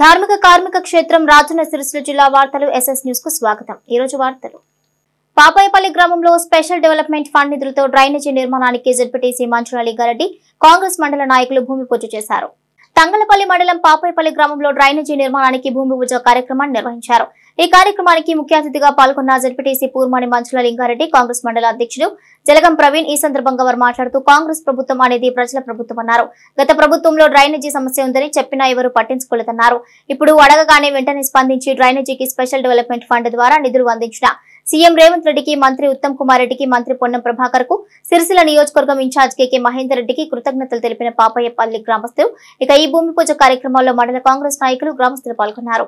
ధార్మిక కార్మిక క్షేత్రం రాజన్న సిరిసిల్ల జిల్లా వార్తలు ఎస్ఎస్ న్యూస్ కు స్వాగతం ఈ రోజు వార్తలు పాపాయపల్లి గ్రామంలో స్పెషల్ డెవలప్మెంట్ ఫండ్ నిధులతో డ్రైనేజీ నిర్మాణానికి జడ్పీటీసీ మంచుల లింగారెడ్డి కాంగ్రెస్ మండల నాయకులు భూమి పూజ చేశారు తంగలపల్లి మండలం పాపాయపల్లి గ్రామంలో డ్రైనేజీ నిర్మాణానికి భూమి పూజ కార్యక్రమాన్ని నిర్వహించారు ఈ కార్యక్రమానికి ముఖ్య అతిథిగా పాల్గొన్న జడ్పీటీసీ పూర్మాని మంచుల లింగారెడ్డి కాంగ్రెస్ మండల అధ్యక్షుడు జలగం ప్రవీణ్ ఈ సందర్భంగా వారు మాట్లాడుతూ కాంగ్రెస్ ప్రభుత్వం అనేది ప్రజల ప్రభుత్వం అన్నారు గత ప్రభుత్వంలో డ్రైనేజీ సమస్య ఉందని చెప్పినా ఎవరు పట్టించుకోలేదన్నారు ఇప్పుడు అడగగానే వెంటనే స్పందించి డ్రైనేజీకి స్పెషల్ డెవలప్మెంట్ ఫండ్ ద్వారా నిధులు అందించిన సీఎం రేవంత్ రెడ్డికి మంత్రి ఉత్తమ్ కుమార్ రెడ్డికి మంత్రి పొన్నం ప్రభాకర్ కు సిరిసిల్ల నియోజకవర్గం ఇన్ఛార్జ్ కేకే మహేందర్ రెడ్డికి కృతజ్ఞతలు తెలిపిన పాపయ్యపల్లి గ్రామస్తులు ఇక ఈ భూమి పూజ కార్యక్రమంలో మండల కాంగ్రెస్ నాయకులు గ్రామస్తులు పాల్గొన్నారు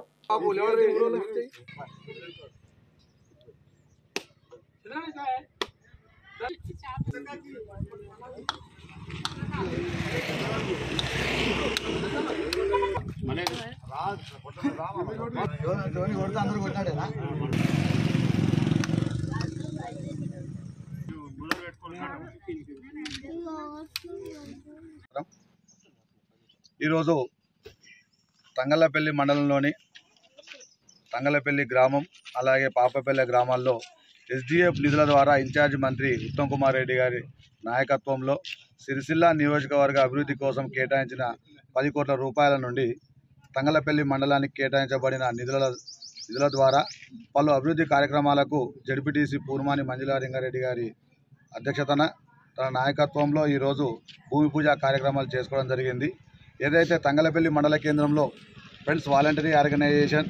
ధోని కొడితే అందరూ కొట్టాడేనా ఈరోజు తంగలపల్లి మండలంలోని తంగలపల్లి గ్రామం అలాగే పాపపల్లి గ్రామాల్లో ఎస్డిఎఫ్ నిధుల ద్వారా ఇన్ఛార్జ్ మంత్రి ఉత్తమ్ కుమార్ రెడ్డి గారి నాయకత్వంలో సిరిసిల్ల నియోజకవర్గ అభివృద్ధి కోసం కేటాయించిన పది కోట్ల రూపాయల నుండి తంగలపల్లి మండలానికి కేటాయించబడిన నిధుల నిధుల ద్వారా పలు అభివృద్ధి కార్యక్రమాలకు జడ్పీటీసీ పూర్మాని మంజులారింగారెడ్డి గారి అధ్యక్షతన తన నాయకత్వంలో ఈరోజు భూమి పూజ కార్యక్రమాలు చేసుకోవడం జరిగింది ఏదైతే తంగలపల్లి మండల కేంద్రంలో ఫ్రెండ్స్ వాలంటరీ ఆర్గనైజేషన్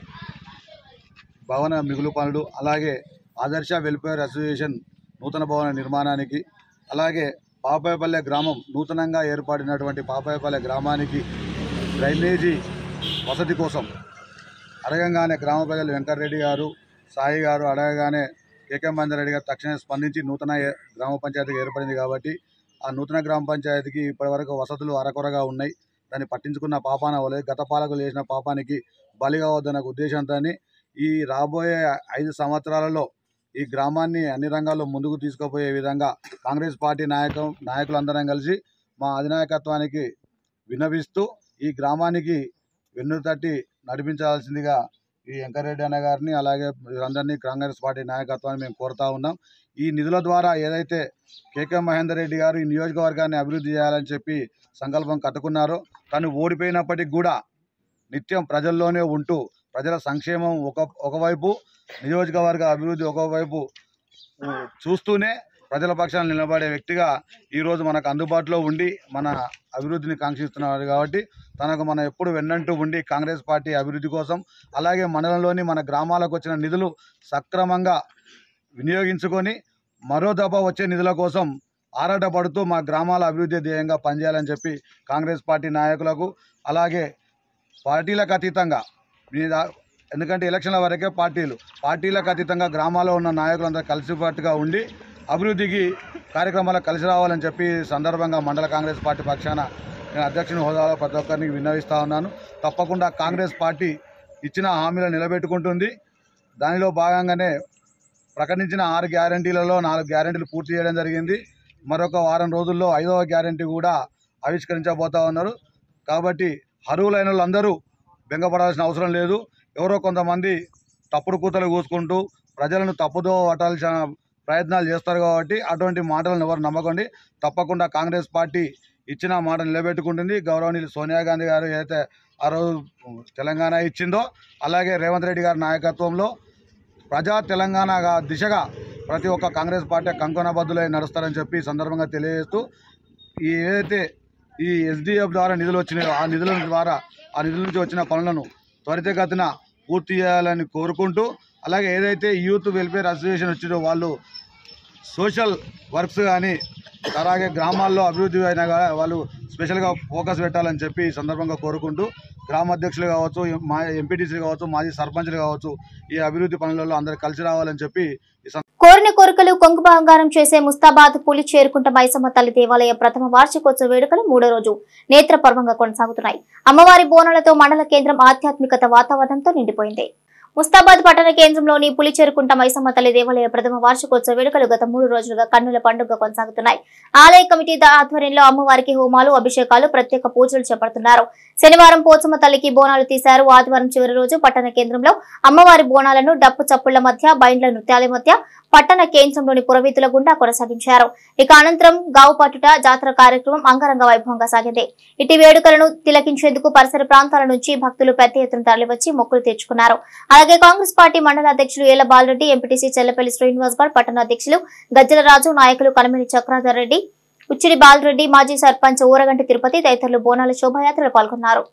భవన మిగులు పనులు అలాగే ఆదర్శ వెల్ఫేర్ అసోసియేషన్ నూతన భవన నిర్మాణానికి అలాగే పాపాయపల్లె గ్రామం నూతనంగా ఏర్పడినటువంటి పాపాయపల్లె గ్రామానికి డ్రైనేజీ వసతి కోసం అడగంగానే గ్రామ ప్రజలు వెంకటరెడ్డి గారు సాయి గారు అడగగానే కేకే మహేందర్ రెడ్డి గారు తక్షణమే స్పందించి నూతన ఏ- గ్రామ పంచాయతీకి ఏర్పడింది కాబట్టి ఆ నూతన గ్రామ పంచాయతీకి ఇప్పటివరకు వసతులు అరకొరగా ఉన్నాయి దాన్ని పట్టించుకున్న పాపాన వలె గత పాలకులు చేసిన పాపానికి బలి కావద్దన్న ఉద్దేశంతో ఈ రాబోయే ఐదు సంవత్సరాలలో ఈ గ్రామాన్ని అన్ని రంగాల్లో ముందుకు తీసుకుపోయే విధంగా కాంగ్రెస్ పార్టీ నాయక నాయకులందరం కలిసి మా అధినాయకత్వానికి విన్నవిస్తూ ఈ గ్రామానికి వెన్ను తట్టి నడిపించాల్సిందిగా ఈ వెంకరెడ్డి అన్న గారిని అలాగే వీరందరినీ కాంగ్రెస్ పార్టీ నాయకత్వాన్ని మేము కోరుతా ఉన్నాం ఈ నిధుల ద్వారా ఏదైతే కేకే మహేందర్ రెడ్డి గారు ఈ నియోజకవర్గాన్ని అభివృద్ధి చేయాలని చెప్పి సంకల్పం కట్టుకున్నారో తను ఓడిపోయినప్పటికి కూడా నిత్యం ప్రజల్లోనే ఉంటూ ప్రజల సంక్షేమం ఒక ఒకవైపు నియోజకవర్గ అభివృద్ధి ఒకవైపు ఉ, చూస్తూనే ప్రజల పక్షాన నిలబడే వ్యక్తిగా ఈరోజు మనకు అందుబాటులో ఉండి మన అభివృద్ధిని కాంక్షిస్తున్నారు కాబట్టి తనకు మనం ఎప్పుడు వెన్నంటూ ఉండి కాంగ్రెస్ పార్టీ అభివృద్ధి కోసం అలాగే మండలంలోని మన గ్రామాలకు వచ్చిన నిధులు సక్రమంగా వినియోగించుకొని మరో దఫా వచ్చే నిధుల కోసం ఆరాటపడుతూ మా గ్రామాల అభివృద్ధి ధ్యేయంగా పనిచేయాలని చెప్పి కాంగ్రెస్ పార్టీ నాయకులకు అలాగే పార్టీలకు అతీతంగా మీ దా- ఎందుకంటే ఎలక్షన్ల వరకే పార్టీలు పార్టీలకు అతీతంగా గ్రామాల్లో ఉన్న నాయకులందరూ కలిసికట్టుగా ఉండి అభివృద్ధికి కార్యక్రమాలకు కలిసి రావాలని చెప్పి ఈ సందర్భంగా మండల కాంగ్రెస్ పార్టీ పక్షాన నేను అధ్యక్షుని హోదాలో ప్రతి ఒక్కరికి విన్నవిస్తూ ఉన్నాను తప్పకుండా కాంగ్రెస్ పార్టీ ఇచ్చిన హామీలను నిలబెట్టుకుంటుంది దానిలో భాగంగానే ప్రకటించిన ఆరు గ్యారంటీలలో నాలుగు గ్యారంటీలు పూర్తి చేయడం జరిగింది మరొక వారం రోజుల్లో ఐదవ గ్యారంటీ కూడా ఆవిష్కరించబోతా ఉన్నారు కాబట్టి అర్హులైన వాళ్ళందరూ బెంగపడాల్సిన అవసరం లేదు ఎవరో కొంతమంది తప్పుడు కూతలు కూసుకుంటూ ప్రజలను తప్పుదో పట్టాల్సిన ప్రయత్నాలు చేస్తారు కాబట్టి అటువంటి మాటలను ఎవరు నమ్మకండి తప్పకుండా కాంగ్రెస్ పార్టీ ఇచ్చిన మాట నిలబెట్టుకుంటుంది గౌరవనీయులు సోనియా గాంధీ గారు ఏదైతే ఆ రోజు తెలంగాణ ఇచ్చిందో అలాగే రేవంత్ రెడ్డి గారి నాయకత్వంలో ప్రజా తెలంగాణ గా- దిశగా ప్రతి ఒక్క కాంగ్రెస్ పార్టీ కంకణబద్దులై నడుస్తారని చెప్పి ఈ సందర్భంగా తెలియజేస్తూ ఈ ఏదైతే ఈ ఎస్డిఎఫ్ ద్వారా నిధులు వచ్చినాయో ఆ నిధుల ద్వారా ఆ నిధుల నుంచి వచ్చిన పనులను త్వరితగతిన పూర్తి చేయాలని కోరుకుంటూ అలాగే ఏదైతే యూత్ వెల్ఫేర్ అసోసియేషన్ వచ్చిందో వాళ్ళు సోషల్ వర్క్స్ కానీ అలాగే గ్రామాల్లో అభివృద్ధి అయినా కానీ వాళ్ళు స్పెషల్గా ఫోకస్ పెట్టాలని చెప్పి ఈ సందర్భంగా కోరుకుంటూ గ్రామ అధ్యక్షులు కావచ్చు మా ఎంపీటీసీలు కావచ్చు మాజీ సర్పంచ్లు కావచ్చు ఈ అభివృద్ధి పనులలో అందరూ కలిసి రావాలని చెప్పి ఈ సందర్భంగా కోరిన కోరికలు కొంగు బంగారం చేసే ముస్తాబాద్ పులి చేరుకుంట మైసమ్మ తల్లి దేవాలయ ప్రథమ వార్షికోత్సవ వేడుకలు మూడో రోజు నేత్రపర్వంగా కొనసాగుతున్నాయి అమ్మవారి బోనాలతో మండల కేంద్రం ఆధ్యాత్మికత వాతావరణంతో నిండిపోయింది ముస్తాబాద్ పట్టణ కేంద్రంలోని పులిచేరుకుంట మైసమ్మ తల్లి దేవాలయ ప్రథమ వార్షికోత్సవ వేడుకలు గత మూడు రోజులుగా కన్నుల పండుగ కొనసాగుతున్నాయి ఆలయ కమిటీ ద- ఆధ్వర్యంలో అమ్మవారికి హోమాలు అభిషేకాలు ప్రత్యేక పూజలు చేపడుతున్నారు శనివారం పోచమ్మ తల్లికి బోనాలు తీశారు ఆదివారం చివరి రోజు పట్టణ కేంద్రంలో అమ్మవారి బోనాలను డప్పు చప్పుళ్ల మధ్య బైండ్ల నృత్యాల మధ్య పట్టణ కేంద్రంలోని పురవీధుల గుండా కొనసాగించారు ఇక అనంతరం గావు పట్టుట జాతర కార్యక్రమం అంగరంగ వైభవంగా సాగింది ఇటు వేడుకలను తిలకించేందుకు పరిసర ప్రాంతాల నుంచి భక్తులు పెద్ద ఎత్తున తరలివచ్చి మొక్కులు తెచ్చుకున్నారు అలాగే కాంగ్రెస్ పార్టీ మండల అధ్యక్షులు ఏల బాలరెడ్డి ఎంపీటీసీ చెల్లపల్లి శ్రీనివాస్ గౌడ్ పట్టణ అధ్యక్షులు గజ్జల రాజు నాయకులు కనమిని చక్రాధర్ రెడ్డి ఉచ్చిరి బాలరెడ్డి మాజీ సర్పంచ్ ఊరగంటి తిరుపతి తదితరులు బోనాల శోభాయాత్రలో పాల్గొన్నారు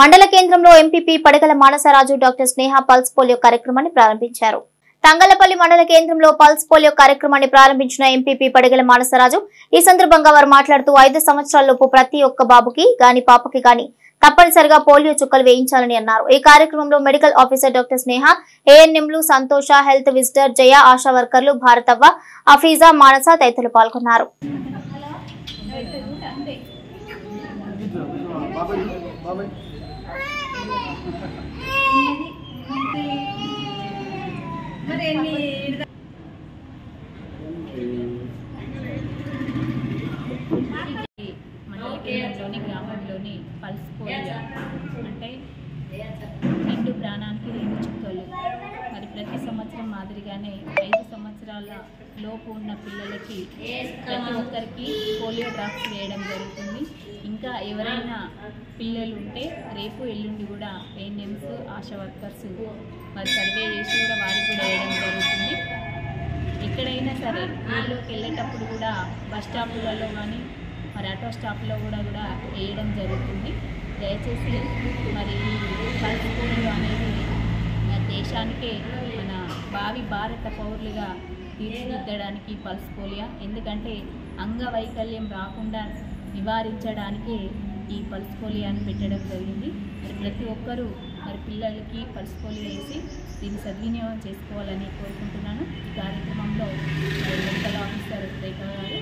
మండల కేంద్రంలో MPP Padagala Manasaraju doctor Sneha pulse polio కార్యక్రమాన్ని ప్రారంభించారు తంగలపల్లి మండల కేంద్రంలో పల్స్ పోలియో కార్యక్రమాన్ని ప్రారంభించిన ఎంపీపీ పడగల మానసరాజు ఈ సందర్భంగా వారు మాట్లాడుతూ ఐదు సంవత్సరాలలోపు ప్రతి ఒక్క బాబుకి గాని పాపకి గాని తప్పనిసరిగా పోలియో చుక్కలు వేయించాలని అన్నారు ఈ కార్యక్రమంలో మెడికల్ ఆఫీసర్ డాక్టర్ స్నేహ ఏఎన్ఎంలు సంతోష హెల్త్ విజిటర్ జయ ఆశా వర్కర్లు భారతవ్వ అఫీజా మానస తదితరులు పాల్గొన్నారు మండల కేంద్రంలోని గ్రామంలోని పల్స్ పోలియో అంటే రెండు ప్రాణానికి రెండు చుక్కలు మరి ప్రతి సంవత్సరం మాదిరిగానే ఐదు సంవత్సరాల లోపు ఉన్న పిల్లలకి ప్రతి ఒక్కరికి పోలియో డ్రాప్స్ వేయడం జరుగుతుంది ఇంకా ఎవరైనా పిల్లలు ఉంటే రేపు ఎల్లుండి కూడా ఏఎన్ఎంస్ ఆశా వర్కర్స్ మరి సర్వే చేసి కూడా వారికి కూడా వేయడం జరుగుతుంది ఎక్కడైనా సరే ఊళ్ళోకి వెళ్ళేటప్పుడు కూడా బస్ స్టాపులలో కానీ మరి ఆటో స్టాప్లో కూడా కూడా వేయడం జరుగుతుంది దయచేసి మరి ఈ పల్స్ పోలియో అనేది మన దేశానికే మన భావి భారత పౌరులుగా తీర్చిదిద్దడానికి పల్స్ పోలియో ఎందుకంటే అంగవైకల్యం రాకుండా నివారించడానికి ఈ పల్స్ పోలియోని పెట్టడం జరిగింది మరి ప్రతి ఒక్కరూ మరి పిల్లలకి పల్స్ పోలియో వేసి దీన్ని సద్వినియోగం చేసుకోవాలని కోరుకుంటున్నాను ఈ కార్యక్రమంలో మరి మెడికల్ ఆఫీసర్ రేఖ గారు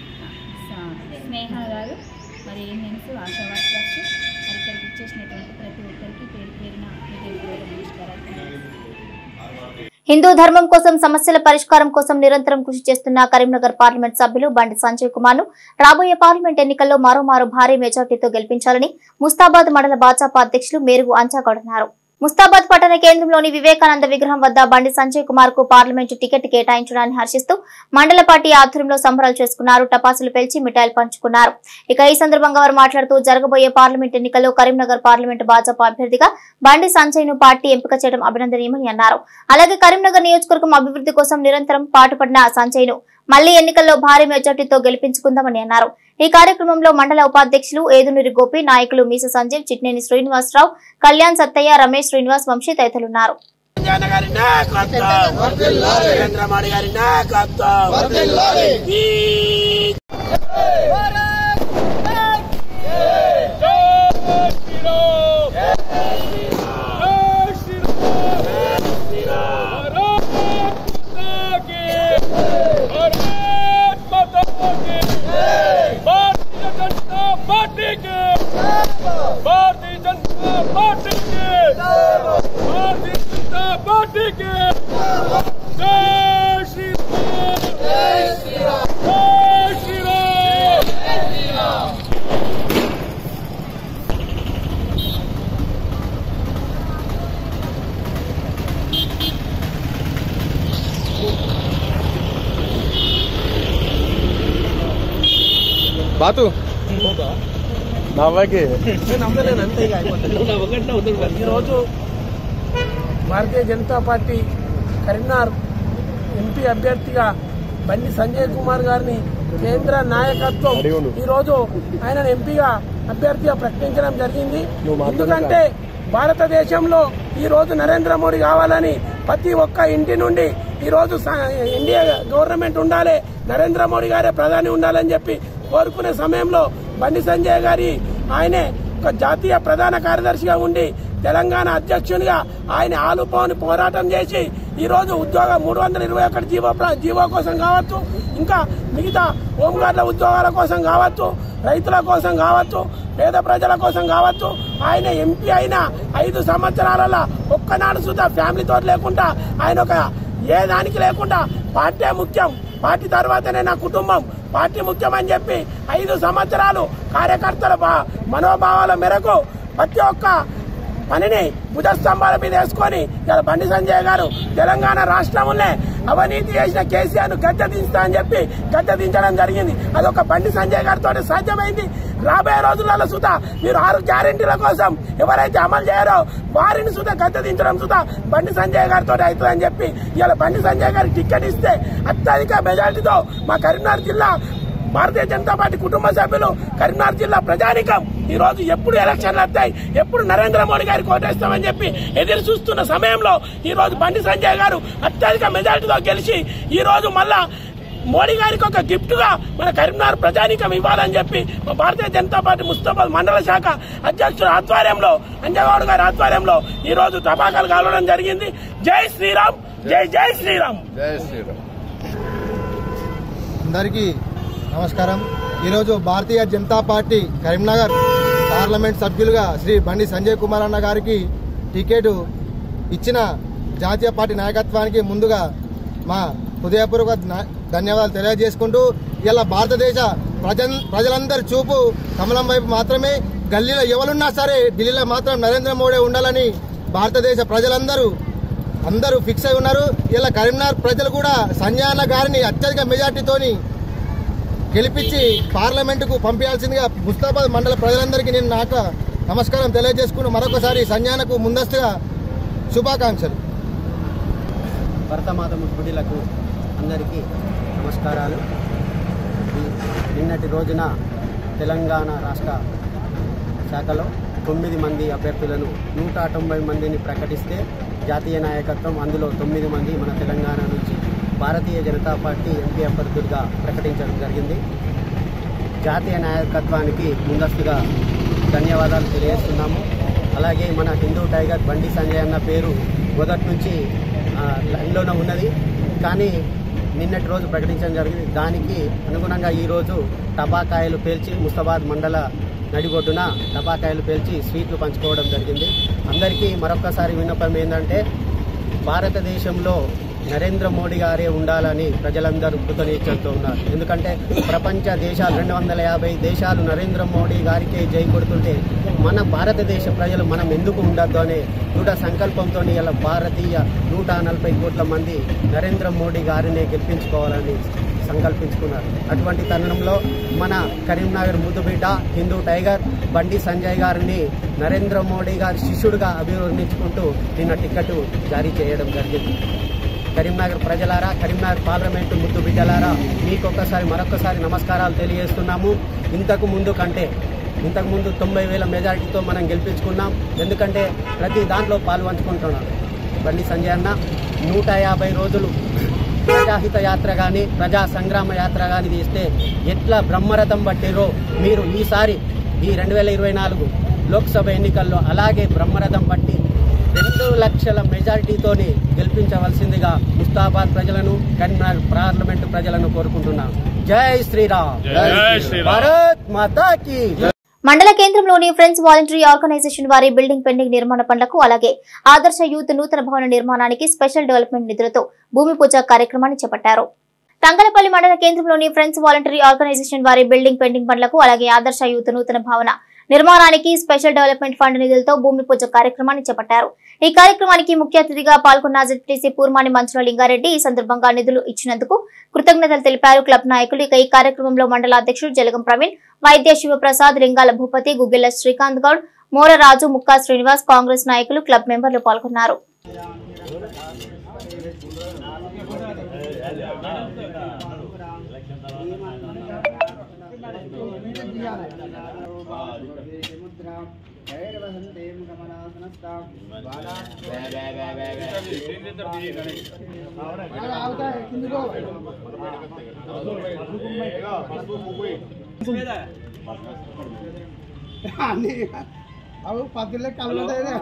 స- స్నేహ గారు మరి ఏఎన్ఎంస్ ఆశా వర్కర్స్ మరి ఇక్కడికి ఇచ్చేసినటువంటి ప్రతి ఒక్కరికి పేరు పేరున హృదయపూర్వక నమస్కారాలు తెలియజేస్తున్నాను. హిందూ ధర్మం కోసం సమస్యల పరిష్కారం కోసం నిరంతరం కృషి చేస్తున్న కరీంనగర్ పార్లమెంట్ సభ్యులు బండి సంజయ్ కుమార్ ను రాబోయే పార్లమెంట్ ఎన్నికల్లో మరోమారు భారీ మెజార్టీతో గెలిపించాలని ముస్తాబాద్ మండల భాజపా అధ్యక్షులు మేరుగు అంచాగౌడ్ అన్నారు ముస్తాబాద్ పట్టణ కేంద్రంలోని వివేకానంద విగ్రహం వద్ద బండి సంజయ్ కుమార్ కు పార్లమెంటు టికెట్ కేటాయించడాన్ని హర్షిస్తూ మండల పార్టీ ఆధ్వర్యంలో సంబరాలు చేసుకున్నారు టపాసులు పేల్చి మిఠాయిలు పంచుకున్నారు ఇక ఈ సందర్భంగా వారు మాట్లాడుతూ జరగబోయే పార్లమెంట్ ఎన్నికల్లో కరీంనగర్ పార్లమెంటు భాజపా అభ్యర్థిగా బండి సంజయ్ ను పార్టీ ఎంపిక చేయడం అభినందనీయమని అన్నారు అలాగే కరీంనగర్ నియోజకవర్గం అభివృద్ధి కోసం నిరంతరం పాటుపడిన సంజయ్ ను మళ్లీ ఎన్నికల్లో భారీ మెజార్టీతో గెలిపించుకుందామని అన్నారు ఈ కార్యక్రమంలో మండల ఉపాధ్యక్షులు ఏదునూరి గోపి నాయకులు మీస సంజీవ్ చిట్నేని శ్రీనివాసరావు కళ్యాణ్ సత్తయ్య రమేష్ శ్రీనివాస్ వంశీ తదితరులున్నారు జగన్ గారి నాయకత్వం నరేంద్ర మోడీ గారి నాయకత్వం ఈ भारतीय जनता पार्टी के भारतीय जनता पार्टी के जय श्री राम जय श्री राम जय श्री राम బాతు నా అవ్వకి ఈరోజు భారతీయ జనతా పార్టీ కరీంనగర్ ఎంపీ అభ్యర్థిగా బండి సంజయ్ కుమార్ గారిని కేంద్ర నాయకత్వం అడిగుండు. ఈ రోజు ఆయన ఎంపీగా అభ్యర్థిగా ప్రకటించడం జరిగింది నువ్వు మాట్లాడు. ఎందుకంటే భారతదేశంలో ఈ రోజు నరేంద్ర మోడీ కావాలని ప్రతి ఒక్క ఇంటి నుండి ఈ రోజు స- ఇండియా గవర్నమెంట్ ఉండాలి నరేంద్ర మోడీ గారే ప్రధాని ఉండాలని చెప్పి కోరుకునే సమయంలో బండి సంజయ్ గారి ఆయనే ఒక జాతీయ ప్రధాన కార్యదర్శిగా ఉండి తెలంగాణ అధ్యక్షునిగా ఆయన ఆలుపోని పోరాటం చేసి ఈ రోజు ఉద్యోగం మూడు వందల ఇరవై ఒకటి జీవో ప్ర- జీవో కోసం కావచ్చు ఇంకా మిగతా హోంగార్డుల ఉద్యోగాల కోసం కావచ్చు రైతుల కోసం కావచ్చు పేద ప్రజల కోసం కావచ్చు ఆయన ఎంపీ అయిన ఐదు సంవత్సరాలలో ఒక్కనాడు సుధా ఫ్యామిలీతో లేకుండా ఆయన ఒక ఏ దానికి లేకుండా పార్టీ ముఖ్యం పార్టీ తర్వాతనే నా కుటుంబం పార్టీ ముఖ్యమని చెప్పి ఐదు సంవత్సరాలు కార్యకర్తల బా- మనోభావాల మేరకు ప్రతి ఒక్క పనిని భుజస్తంభాల మీద వేసుకొని ఇలా బండి సంజయ్ గారు తెలంగాణ రాష్ట్రంలో అవినీతి చేసిన కేసీఆర్ ను గద్దె దించుతా అని చెప్పి గద్దె దించడం జరిగింది అదొక బండి సంజయ్ గారితో సాధ్యమైంది రాబోయే రోజులలో సుతా మీరు ఆరు గ్యారెంటీల కోసం ఎవరైతే అమలు చేయరో వారిని సుతా గద్దె దించడం సుతా బండి సంజయ్ గారితో అవుతుందని చెప్పి ఇలా బండి సంజయ్ గారికి టికెట్ ఇస్తే అత్యధిక మెజార్టీతో మా కరీంనగర్ జిల్లా భారతీయ జనతా పార్టీ కుటుంబ సభ్యులు కరీంనగర్ జిల్లా ప్రజానికం ఈ రోజు ఎప్పుడు ఎలక్షన్లు వస్తాయి ఎప్పుడు నరేంద్ర మోడీ గారికి ఓటేస్తామని చెప్పి ఎదురు చూస్తున్న సమయంలో ఈ రోజు బండి సంజయ్ గారు అత్యధిక మెజార్టీతో గెలిచి ఈ రోజు మళ్ళా మోడీ గారికి ఒక గిఫ్ట్ గా మన కరీంనగర్ ప్రజానీకం ఇవ్వాలని చెప్పి మా భారతీయ జనతా పార్టీ ముస్తాబాద్ మండల శాఖ అధ్యక్షుడు ఆధ్వర్యంలో అంజగౌడ్ గారి ఆధ్వర్యంలో ఈ రోజు టపాకాలు కాలవడం జరిగింది జై శ్రీరామ్ జై జై శ్రీరామ్ జై శ్రీరామ్ అందరికీ నమస్కారం ఈరోజు భారతీయ జనతా పార్టీ కరీంనగర్ పార్లమెంట్ సభ్యులుగా శ్రీ బండి సంజయ్ కుమార్ అన్న గారికి టికెట్ ఇచ్చిన జాతీయ పార్టీ నాయకత్వానికి ముందుగా మా హృదయపూర్వక న- ధన్యవాదాలు తెలియజేసుకుంటూ ఇలా భారతదేశ ప్రజ ప్రజలందరి చూపు కమలం వైపు మాత్రమే గల్లీలో ఎవరున్నా సరే ఢిల్లీలో మాత్రం నరేంద్ర మోడీ ఉండాలని భారతదేశ ప్రజలందరూ అందరూ ఫిక్స్ అయి ఉన్నారు ఇలా కరీంనగర్ ప్రజలు కూడా సంజయ్ అన్న గారిని అత్యధిక మెజార్టీతోని గెలిపించి పార్లమెంటుకు పంపించాల్సిందిగా ముస్తాబాద్ మండల ప్రజలందరికీ నేను నాకు నమస్కారం తెలియజేసుకుని మరొకసారి సంజయానకు ముందస్తుగా శుభాకాంక్షలు భరతమాత ముద్దులకు అందరికీ నమస్కారాలు ఈ నిన్నటి రోజున తెలంగాణ రాష్ట్ర శాఖలో తొమ్మిది మంది అభ్యర్థులను నూట తొంభై మందిని ప్రకటిస్తే జాతీయ నాయకత్వం అందులో తొమ్మిది మంది మన తెలంగాణ నుంచి భారతీయ జనతా పార్టీ ఎంపీ అభ్యర్థులుగా ప్రకటించడం జరిగింది జాతీయ నాయకత్వానికి ముందస్తుగా ధన్యవాదాలు తెలియజేస్తున్నాము అలాగే మన హిందూ టైగర్ బండి సంజయ్ అన్న పేరు మొదటి నుంచి ఆ, లైన్లోనే ఉన్నది కానీ నిన్నటి రోజు ప్రకటించడం జరిగింది దానికి అనుగుణంగా ఈరోజు టపాకాయలు పేల్చి ముస్తాబాద్ మండల నడిబొడ్డున టపాకాయలు పేల్చి స్వీట్లు పంచుకోవడం జరిగింది అందరికీ మరొక్కసారి విన్నపం ఏంటంటే భారతదేశంలో నరేంద్ర మోడీ గారే ఉండాలని ప్రజలందరూ కృతనిశ్చయంతో ఉన్నారు ఎందుకంటే ప్రపంచ దేశాలు రెండు వందల యాభై దేశాలు నరేంద్ర మోడీ గారికే జై కొడుతుంటే మన భారతదేశ ప్రజలు మనం ఎందుకు ఉండద్దు అనే దృఢ సంకల్పంతో ఇలా భారతీయ నూట నలభై కోట్ల మంది నరేంద్ర మోడీ గారినే గెలిపించుకోవాలని సంకల్పించుకున్నారు అటువంటి తరుణంలో మన కరీంనగర్ ముద్దుబిడ్డ హిందూ టైగర్ బండి సంజయ్ గారిని నరేంద్ర మోడీ గారి శిష్యుడిగా అభివర్ణించుకుంటూ నిన్న టికెట్ జారీ చేయడం జరిగింది కరీంనగర్ ప్రజలారా కరీంనగర్ పార్లమెంటు ముద్దు బిడ్డలారా మీకు ఒక్కసారి మరొకసారి నమస్కారాలు తెలియజేస్తున్నాము ఇంతకు ముందు కంటే ఇంతకు ముందు తొంభై వేల మెజారిటీతో మనం గెలిపించుకున్నాం ఎందుకంటే ప్రతి దాంట్లో పాల్పంచుకుంటున్నాం బండి సంజయ్ అన్న నూట యాభై రోజులు ప్రజాహిత యాత్ర కానీ ప్రజా సంగ్రామ యాత్ర కానీ తీస్తే ఎట్లా బ్రహ్మరథం పట్టిరో మీరు ఈసారి ఈ రెండు వేల ఇరవై నాలుగు లోక్సభ ఎన్నికల్లో అలాగే బ్రహ్మరథం పట్టి రెండు లక్షల మెజారిటీతోని గెలిపించవలసిందిగా ముస్తాబాద్ ప్రజలను కరీంనగర్ పార్లమెంటు ప్రజలను కోరుకుంటున్నాం జై శ్రీరామ్ జై శ్రీరామ్. భారత్ మాతా కీ జై. మండల కేంద్రంలోని ఫ్రెండ్స్ వాలంటరీ ఆర్గనైజేషన్ వారి బిల్డింగ్ పెండింగ్ నిర్మాణ పనులకు అలాగే ఆదర్శ యూత్ నూతన భవన నిర్మాణానికి స్పెషల్ డెవలప్మెంట్ నిధులతో భూమి పూజ కార్యక్రమాన్ని చేపట్టారు తంగలపల్లి మండల కేంద్రంలోని ఫ్రెండ్స్ వాలంటరీ ఆర్గనైజేషన్ వారి బిల్డింగ్ పెండింగ్ పనులకు అలాగే ఆదర్శ యూత్ నూతన భవన నిర్మాణానికి స్పెషల్ డెవలప్మెంట్ ఫండ్ నిధులతో భూమి పూజ కార్యక్రమాన్ని చేపట్టారు ఈ కార్యక్రమానికి ముఖ్య అతిథిగా పాల్గొన్న జెడ్పీసీ పూర్మాని మంచుల లింగారెడ్డి ఈ సందర్భంగా నిధులు ఇచ్చినందుకు కృతజ్ఞతలు తెలిపారు క్లబ్ నాయకులు ఇక ఈ కార్యక్రమంలో మండల అధ్యక్షుడు జలగం ప్రవీణ్ వైద్య శివప్రసాద్ లింగాల భూపతి గుగ్గిల శ్రీకాంత్ గౌడ్ మోరరాజు ముక్కా శ్రీనివాస్ కాంగ్రెస్ నాయకులు క్లబ్ మెంబర్లు పాల్గొన్నారు అవు పత్తులే కళ్ళు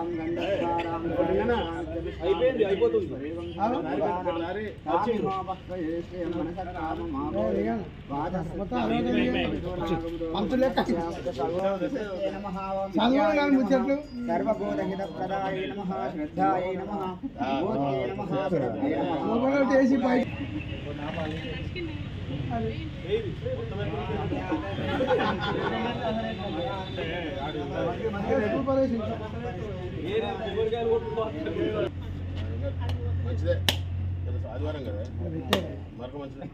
అయిపోయింది అయిపోతుంది పంతులే చదువు కానీ ముచ్చట్లు మొబైల్ చేసి బయట మంచిదే తెలుసు ఆదివారం కదా మరొక మంచిదే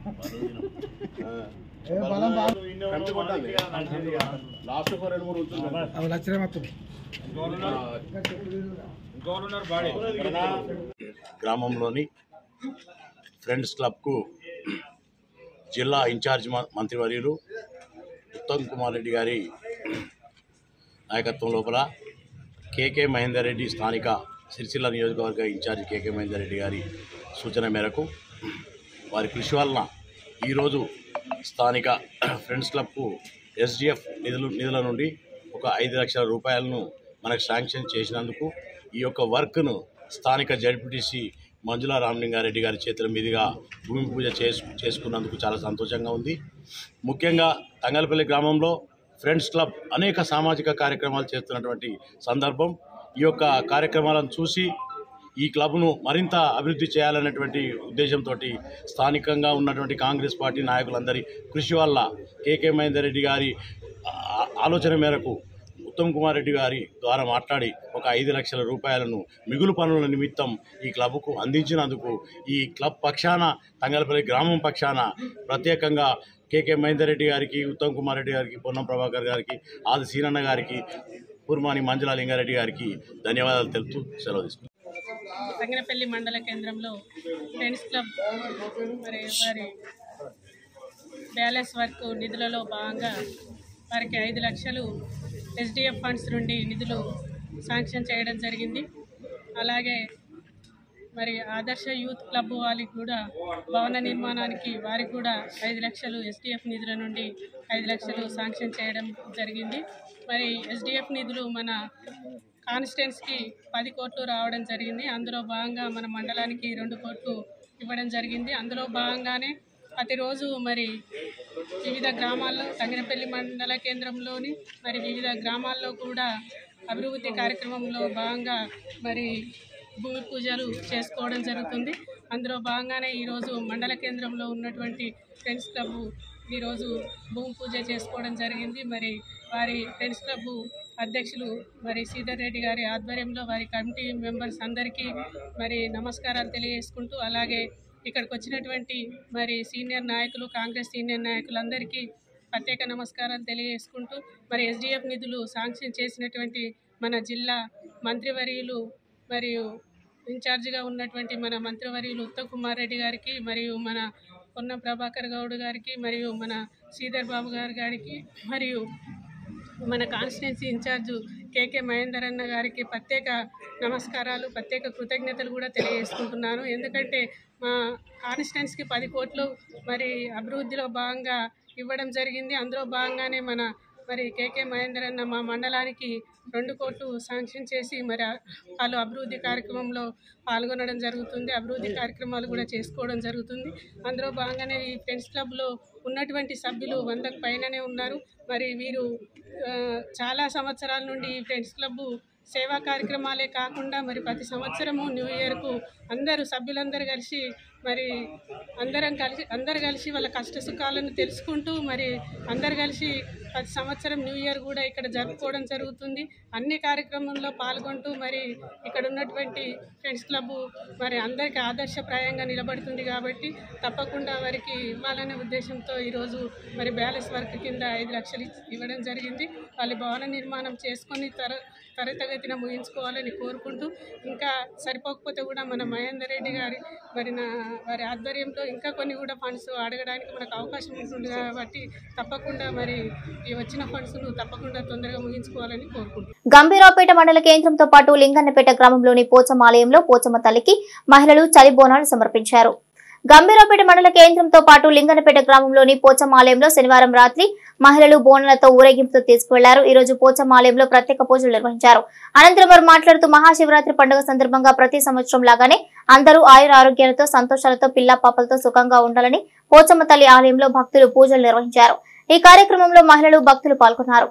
కంటి కొట్టాలి లాస్ట్ ఒక రెండు మూడు ఉంచుంది లక్షణం వస్తుంది గ్రామంలోని ఫ్రెండ్స్ క్లబ్కు జిల్లా ఇన్ఛార్జ్ మ- మంత్రివర్యులు ఉత్తమ్ కుమార్ రెడ్డి గారి నాయకత్వం లోపల కేకే మహేందర్ రెడ్డి స్థానిక సిరిసిల్ల నియోజకవర్గ ఇన్ఛార్జ్ కేకే మహేందర్ రెడ్డి గారి సూచన మేరకు వారి కృషి వలన ఈరోజు స్థానిక ఫ్రెండ్స్ క్లబ్కు ఎస్డిఎఫ్ నిధులు నిధుల నుండి ఒక ఐదు లక్షల రూపాయలను మనకు శాంక్షన్ చేసినందుకు ఈ యొక్క వర్క్ను స్థానిక జడ్పీటీసీ మంజులా రామలింగారెడ్డి గారి చేతుల మీదుగా భూమి పూజ చేసు చేసుకున్నందుకు చాలా సంతోషంగా ఉంది ముఖ్యంగా తంగలపల్లి గ్రామంలో ఫ్రెండ్స్ క్లబ్ అనేక సామాజిక కార్యక్రమాలు చేస్తున్నటువంటి సందర్భం ఈ యొక్క కార్యక్రమాలను చూసి ఈ క్లబ్ను మరింత అభివృద్ధి చేయాలనేటువంటి ఉద్దేశంతో స్థానికంగా ఉన్నటువంటి కాంగ్రెస్ పార్టీ నాయకులందరి కృషి వల్ల కేకే మహేందర్ రెడ్డి గారి ఆ- ఆలోచన మేరకు ఉత్తమ్ కుమార్ రెడ్డి గారి ద్వారా మాట్లాడి ఒక ఐదు లక్షల రూపాయలను మిగులు పనుల నిమిత్తం ఈ క్లబ్కు అందించినందుకు ఈ క్లబ్ పక్షాన తంగలపల్లి గ్రామం పక్షాన ప్రత్యేకంగా కేకే మహేందర్ రెడ్డి గారికి ఉత్తమ్ కుమార్ రెడ్డి గారికి పొన్నం ప్రభాకర్ గారికి ఆది సీనన్న గారికి పూర్మాని మంజుల లింగారెడ్డి గారికి ధన్యవాదాలు తెలుపుతూ సెలవు తీసుకుంటాను రంగనపల్లి మండల కేంద్రంలో ఫ్రెండ్స్ క్లబ్ మరి వారి బ్యాలెన్స్ వర్క్ నిధులలో భాగంగా వారికి ఐదు లక్షలు ఎస్డిఎఫ్ ఫండ్స్ నుండి నిధులు శాంక్షన్ చేయడం జరిగింది అలాగే మరి ఆదర్శ యూత్ క్లబ్ వాళ్ళకి కూడా భవన నిర్మాణానికి వారికి కూడా ఐదు లక్షలు ఎస్డిఎఫ్ నిధుల నుండి ఐదు లక్షలు శాంక్షన్ చేయడం జరిగింది మరి ఎస్డిఎఫ్ నిధులు మన కాన్స్టిట్యున్సీకి పది కోట్లు రావడం జరిగింది అందులో భాగంగా మన మండలానికి రెండు కోట్లు ఇవ్వడం జరిగింది అందులో భాగంగానే ప్రతిరోజు మరి వివిధ గ్రామాల్లో తంగినపల్లి మండల కేంద్రంలోని మరి వివిధ గ్రామాల్లో కూడా అభివృద్ధి కార్యక్రమంలో భాగంగా మరి భూమి పూజలు చేసుకోవడం జరుగుతుంది అందులో భాగంగానే ఈరోజు మండల కేంద్రంలో ఉన్నటువంటి ఫ్రెండ్స్ క్లబ్ ఈరోజు భూమి పూజ చేసుకోవడం జరిగింది మరి వారి ఫ్రెండ్స్ క్లబ్ అధ్యక్షులు మరి శ్రీధర్ రెడ్డి గారి ఆధ్వర్యంలో వారి కమిటీ మెంబర్స్ అందరికీ మరి నమస్కారాలు తెలియజేసుకుంటూ అలాగే ఇక్కడికి వచ్చినటువంటి మరి సీనియర్ నాయకులు కాంగ్రెస్ సీనియర్ నాయకులందరికీ ప్రత్యేక నమస్కారాలు తెలియజేసుకుంటూ మరి ఎస్డిఎఫ్ నిధులు శాంక్షన్ చేసినటువంటి మన జిల్లా మంత్రివర్యులు మరియు ఇన్ఛార్జిగా ఉన్నటువంటి మన మంత్రివర్యులు ఉత్తమ్ కుమార్ రెడ్డి గారికి మరియు మన పొన్న ప్రభాకర్ గౌడ్ గారికి మరియు మన శ్రీధర్ బాబు గారి గారికి మరియు మన కాన్స్టిట్యున్సీ ఇన్ఛార్జు కేకే మహేందర్ అన్న గారికి ప్రత్యేక నమస్కారాలు ప్రత్యేక కృతజ్ఞతలు కూడా తెలియజేసుకుంటున్నాను ఎందుకంటే మా కాన్స్టిట్యున్సీకి పది కోట్లు మరి అభివృద్ధిలో భాగంగా ఇవ్వడం జరిగింది అందులో భాగంగానే మన మరి కేకే మహేందర్ అన్న మా మండలానికి రెండు కోట్లు శాంక్షన్ చేసి మరి ఆ- వాళ్ళు అభివృద్ధి కార్యక్రమంలో పాల్గొనడం జరుగుతుంది అభివృద్ధి కార్యక్రమాలు కూడా చేసుకోవడం జరుగుతుంది అందులో భాగంగానే ఈ ఫ్రెండ్స్ క్లబ్లో ఉన్నటువంటి సభ్యులు వందకు పైననే ఉన్నారు మరి వీరు ఆ, చాలా సంవత్సరాల నుండి ఈ ఫ్రెండ్స్ క్లబ్ సేవా కార్యక్రమాలే కాకుండా మరి ప్రతి సంవత్సరము న్యూ ఇయర్కు అందరూ సభ్యులందరూ కలిసి మరి అందరం కలిసి అందరు కలిసి వాళ్ళ కష్ట సుఖాలను తెలుసుకుంటూ మరి అందరు కలిసి ప్రతి సంవత్సరం న్యూ ఇయర్ కూడా ఇక్కడ జరుపుకోవడం జరుగుతుంది అన్ని కార్యక్రమంలో పాల్గొంటూ మరి ఇక్కడ ఉన్నటువంటి ఫ్రెండ్స్ క్లబ్ మరి అందరికీ ఆదర్శప్రాయంగా నిలబడుతుంది కాబట్టి తప్పకుండా వారికి ఇవ్వాలనే ఉద్దేశంతో ఈరోజు మరి బ్యాలెన్స్ వర్క్ కింద ఐదు లక్షలు ఇచ్చి- ఇవ్వడం జరిగింది వాళ్ళ భవన నిర్మాణం చేసుకొని త్వర త్వరితగతిన ముగించుకోవాలని కోరుకుంటూ ఇంకా సరిపోకపోతే కూడా మన మహేందర్ రెడ్డి గారి మరి నా వారి ఆధ్వర్యంలో ఇంకా కొన్ని కూడా ఫండ్స్ అడగడానికి మనకు అవకాశం ఉంటుంది కాబట్టి తప్పకుండా మరి ఈ వచ్చిన ఫండ్స్ను తప్పకుండా తొందరగా ముగించుకోవాలని కోరుకుంటున్నాను గంభీరావుపేట మండల కేంద్రంతో పాటు లింగన్నపేట గ్రామంలోని పోచమ్మ ఆలయంలో పోచమ్మ తల్లికి మహిళలు చలి బోనాలు సమర్పించారు గంభీరావుపేట మండల కేంద్రంతో పాటు లింగన్నపేట గ్రామంలోని పోచమ్మ ఆలయంలో శనివారం రాత్రి మహిళలు బోనాలతో ఊరేగింపుతో తీసుకువెళ్లారు ఈ రోజు పోచమ్మ ఆలయంలో ప్రత్యేక పూజలు నిర్వహించారు అనంతరం వారు మాట్లాడుతూ మహాశివరాత్రి పండుగ సందర్భంగా ప్రతి సంవత్సరం లాగానే అందరూ ఆయుర ఆరోగ్యాలతో సంతోషాలతో పిల్ల పాపలతో సుఖంగా ఉండాలని పోచమ్మ తల్లి ఆలయంలో భక్తులు పూజలు నిర్వహించారు ఈ కార్యక్రమంలో మహిళలు భక్తులు పాల్గొన్నారు